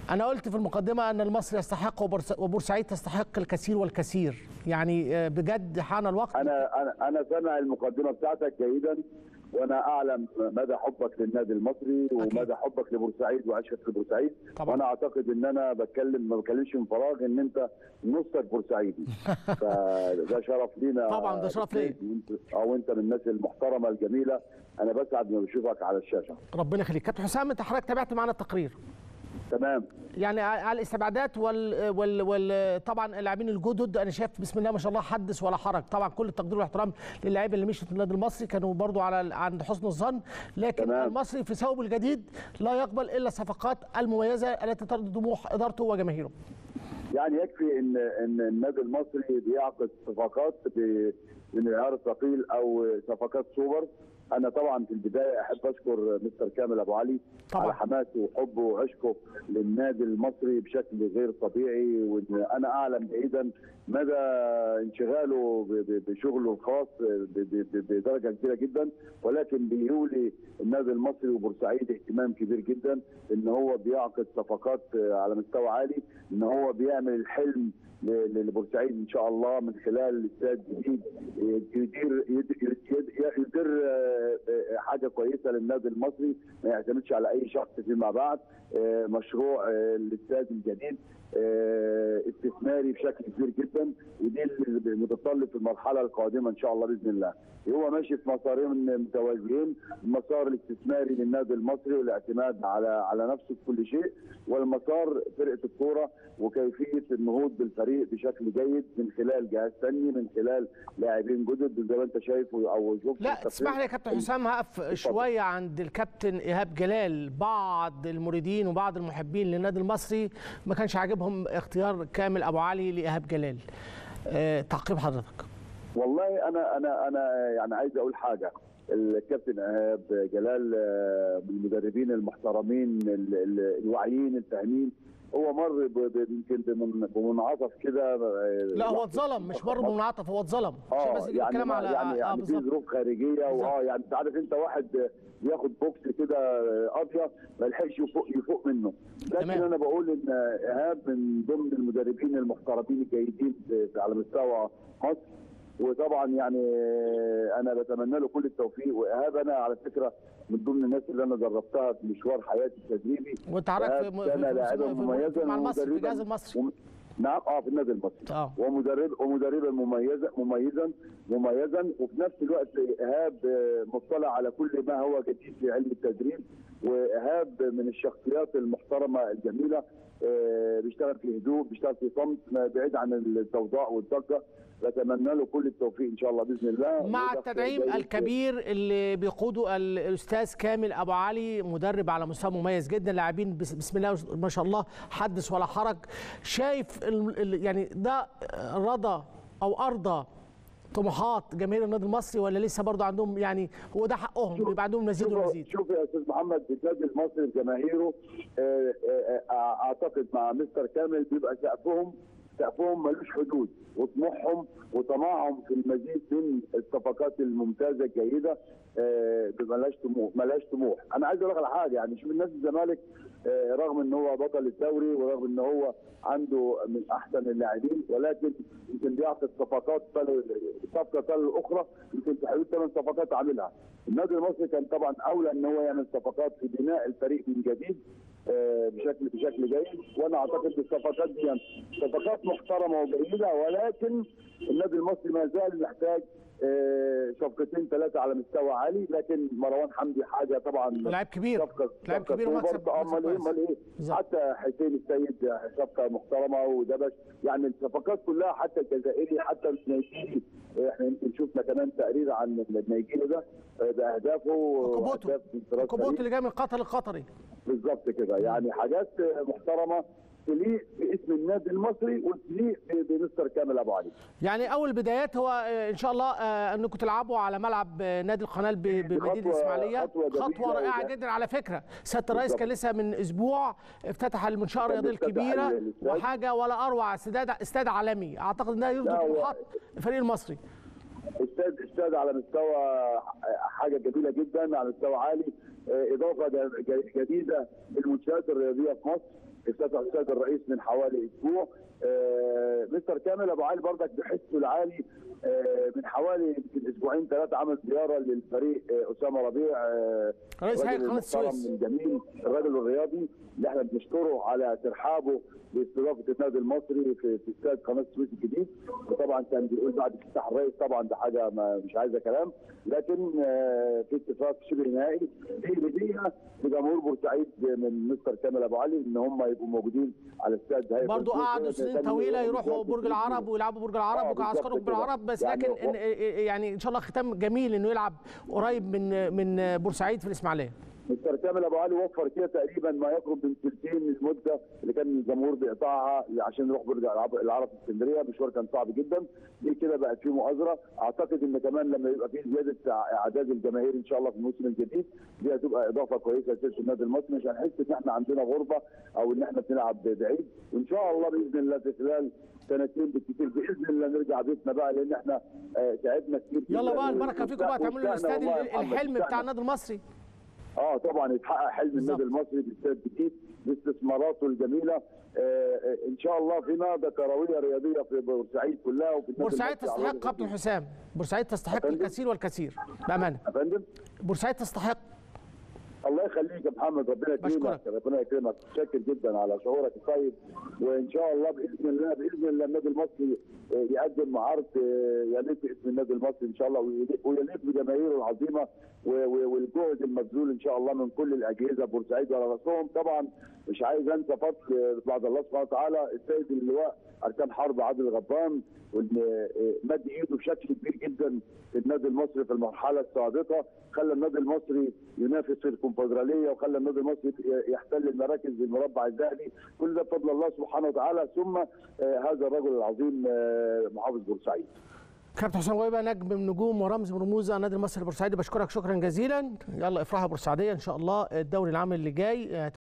انا قلت في المقدمه ان المصري يستحق وبورس- وبورسعيد تستحق الكثير والكثير يعني آه، بجد حان الوقت انا انا انا سامع المقدمه بتاعتك جيدا وانا اعلم مدى حبك للنادي المصري أكيد. ومدى حبك لبورسعيد وعشقك لبورسعيد طبعا. وانا اعتقد ان انا بتكلم ما بتكلمش من فراغ ان انت نصك بورسعيدي فده شرف لينا طبعا، ده شرف ليا. وانت- او انت من الناس المحترمه الجميله انا بسعد لما بشوفك على الشاشه ربنا يخليك كابتن حسام انت حضرتك تابعت معانا التقرير تمام يعني على الاستبعادات وال, وال, وال طبعا اللاعبين الجدد انا شايف بسم الله ما شاء الله حدث ولا حرج طبعا كل التقدير والاحترام للاعيبه اللي مشت من النادي المصري كانوا برضو على عند حسن الظن لكن تمام. المصري في ثوبه الجديد لا يقبل الا الصفقات المميزه التي ترضي طموح ادارته وجماهيره يعني يكفي ان ان النادي المصري بيعقد صفقات ب- من العيار الثقيل او صفقات سوبر انا طبعا في البدايه احب اشكر مستر كامل ابو علي طبعا. على حماسه وحبه وعشقه للنادي المصري بشكل غير طبيعي وان انا اعلم جيدا مدى انشغاله ب- ب- بشغله الخاص ب- ب- ب- بدرجه كبيره جدا ولكن بيولي النادي المصري وبورسعيد اهتمام كبير جدا ان هو بيعقد صفقات على مستوى عالي ان هو بيعمل الحلم ل- لبورسعيد ان شاء الله من خلال استاد جديد يدير يدير, يدير, يدير آه، آه، حاجه كويسه للنادي المصري ما يعتمدش على اي شخص فيما بعد آه، مشروع آه، الاستاد الجديد آه، استثماري بشكل كبير جدا ودي اللي متطلب في المرحله القادمه ان شاء الله باذن الله. هو ماشي في مسارين متوازيين المسار الاستثماري للنادي المصري والاعتماد على على نفسه في كل شيء والمسار فرقه الكوره وكيفيه النهوض بالفريق بشكل جيد من خلال جهاز فني من خلال لاعبين جدد زي ما انت شايف او شفت لا التقرير. تسمح لي يا كابتن حسام هقف شويه عند الكابتن ايهاب جلال بعض المريدين وبعض المحبين للنادي المصري ما كانش عاجبهم اختيار كامل ابو علي لايهاب جلال أه تعقيب حضرتك والله انا انا انا يعني عايز اقول حاجه الكابتن ايهاب جلال آه، من المدربين المحترمين ال- ال- الواعيين الفاهمين هو مر ب- ب- يمكن بمن- بمنعطف كده آه، لا هو لحظة اتظلم مش مر بمنعطف هو اتظلم عشان اه بس نجيب يعني الكلام ما- على يعني اه يعني في بالظبط ظروف خارجيه واه يعني انت عارف انت واحد بياخد بوكس كده قاضيه ما لحقش يفوق يفوق منه لكن تمام. انا بقول ان ايهاب من ضمن المدربين المحترمين الجيدين في- في- على مستوى مصر وطبعا يعني انا بتمنى له كل التوفيق وايهاب انا على فكره من ضمن الناس اللي انا دربتها في مشوار حياتي التدريبي وانت حضرتك في- إيهاب في- كان في- لاعبا في- في- مميزا مع المصري في ومدرباً- الجهاز المصري وم- نعم اه في النادي المصري اه ومدرب ومدربا مميزا مميزا مميزا وفي نفس الوقت ايهاب آه، مطلع على كل ما هو جديد في علم التدريب وايهاب من الشخصيات المحترمه الجميله آه، بيشتغل في هدوء بيشتغل في صمت ما بعيد عن الضوضاء والضجه بتمنى له كل التوفيق ان شاء الله باذن الله مع وده التدعيم جيد. الكبير اللي بيقوده ال- الاستاذ كامل ابو علي مدرب على مستوى مميز جدا لاعبين بس- بسم الله ما شاء الله حدث ولا حرج شايف ال- ال- يعني ده رضى او ارضى طموحات جماهير النادي المصري ولا لسه برضه عندهم يعني هو ده حقهم يبقى عندهم مزيد شوف ومزيد شوف يا استاذ محمد النادي المصري بجماهيره آه، آه، آه، اعتقد مع مستر كامل بيبقى سقفهم سقفهم ملوش حدود وطموحهم وطمعهم في المزيد من الصفقات الممتازه الجيده آه، ملهاش طموح ملهاش طموح انا عايز اقول لك على حاجه يعني شوف النادي الزمالك آه، رغم ان هو بطل الدوري ورغم ان هو عنده من احسن اللاعبين ولكن يمكن بيعطي صفقات تل- صفقه تل الاخرى يمكن في حدود ثمان صفقات عاملها النادي المصري كان طبعا اولى ان هو يعمل صفقات في بناء الفريق من جديد آه، بشكل بشكل جيد وانا اعتقد الصفقات دي يعني صفقات محترمه وجيده ولكن النادي المصري ما زال محتاج آه، صفقتين ثلاثه على مستوى عالي لكن مروان حمدي حاجه طبعا لاعب كبير صفقه لاعب صفقة كبير سوبر. ومكسب آه، مكسب امال ايه كويس. امال ايه بالظبط. حتى حسين السيد صفقه محترمه ودبش يعني الصفقات كلها حتى الجزائري حتى النيجيري احنا يمكن شفنا كمان تقرير عن النيجيري ده آه، باهدافه كوبوتو وأهداف انفراد كوبوتو فريق. اللي جاي من قطر القطري بالظبط كده يعني حاجات محترمه تليق باسم النادي المصري وتليق ب- بمستر كامل ابو علي يعني اول بدايات هو آه، ان شاء الله آه، انكم تلعبوا على ملعب آه، نادي القناه ب- بمدينه خطوة- الاسماعيليه خطوة جميلة خطوه رائعه وده- جدا على فكره سياده الرئيس بالظبط. كان لسه من اسبوع افتتح المنشاه الرياضيه افتتح الكبيره الاستاد. وحاجه ولا اروع استاد استاد عالمي اعتقد انها يرضي لا، هو- طموحات الفريق المصري استاد استاد على مستوى حاجه جميله جدا على مستوى عالي آه، اضافه ج- ج- جديده للمنشات الرياضيه في مصر افتتح السيد الرئيس من حوالي اسبوع آه، مستر كامل ابو علي برضك بحسه العالي آه، من حوالي يمكن اسبوعين ثلاثه عمل زياره للفريق آه، اسامه ربيع آه، رئيس هيئة الراجل قناة المحترم السويس. الجميل الراجل الرياضي اللي احنا بنشكره على ترحابه باستضافه النادي المصري في في استاد قناه السويس الجديد وطبعا كان بيقول بعد افتتاح الرئيس طبعا ده حاجه ما مش عايزه كلام لكن آه، في اتفاق شبه نهائي في هديه لجمهور بورسعيد من مستر كامل ابو علي ان هم يبقوا موجودين على استاد هيئه برضو الكورة. قعدوا ده سنين كان طويله يوم يروحوا بالظبط برج العرب ويلعبوا برج العرب آه، ويعسكروا بالظبط برج كده. العرب بس يعني لكن هو- إن- يعني ان شاء الله ختام جميل انه يلعب قريب من من بورسعيد في الاسماعيليه مستر كامل ابو علي وفر كده تقريبا ما يقرب من ثلثين المده اللي كان الجمهور بيقطعها عشان يروح برج العرب العرب في اسكندريه مشوار كان صعب جدا دي كده بقت في مؤازره اعتقد ان كمان لما يبقى في زياده اعداد الجماهير ان شاء الله في الموسم الجديد دي هتبقى اضافه كويسه لسياسه النادي المصري مش هنحس ان احنا عندنا غربه او ان احنا بنلعب بعيد وان شاء الله باذن الله في خلال سنتين بالكثير باذن الله نرجع بيتنا بقى لان احنا آه، تعبنا كتير يلا جداً بقى البركه فيكم بقى تعملوا واستأنا الاستاد والله يا محمد، الحلم بتاع استأنا. النادي المصري اه طبعا يتحقق حلم بالظبط. النادي المصري باستاد جديد باستثماراته الجميله آه آه ان شاء الله في نهضه كرويه رياضيه في بورسعيد كلها وفي النادي بورسعيد المصري على تستحق وجه كابتن حسام بورسعيد تستحق أفندم؟ الكثير والكثير بامانه يا فندم بورسعيد تستحق الله يخليك يا محمد ربنا يكرمك بشكرك. ربنا يكرمك متشكر جدا على شعورك الطيب وان شاء الله باذن الله باذن الله النادي المصري آه، يقدم عرض آه، يليق باسم النادي المصري ان شاء الله ويليق- ويليق بجماهيره العظيمه و- و- والجهد المبذول ان شاء الله من كل الاجهزه بورسعيد على راسهم طبعا مش عايز انسى فضل آه، بعد الله سبحانه وتعالى السيد اللواء اركان حرب عادل غضبان وان آه، مد ايده بشكل كبير جدا في النادي المصري في المرحله السابقه خلى النادي المصري ينافس في الكونفدراليه وخلى النادي المصري يحتل المراكز بالمربع الذهبي كل ده بفضل الله سبحانه وتعالى ثم آه، هذا الرجل العظيم آه، محافظ بورسعيد كابتن حسام غويبه نجم من نجوم ورمز من رموز النادي المصري البورسعيدي بشكرك شكرا جزيلا يلا افرحوا بورسعيديه ان شاء الله الدوري العام اللي جاي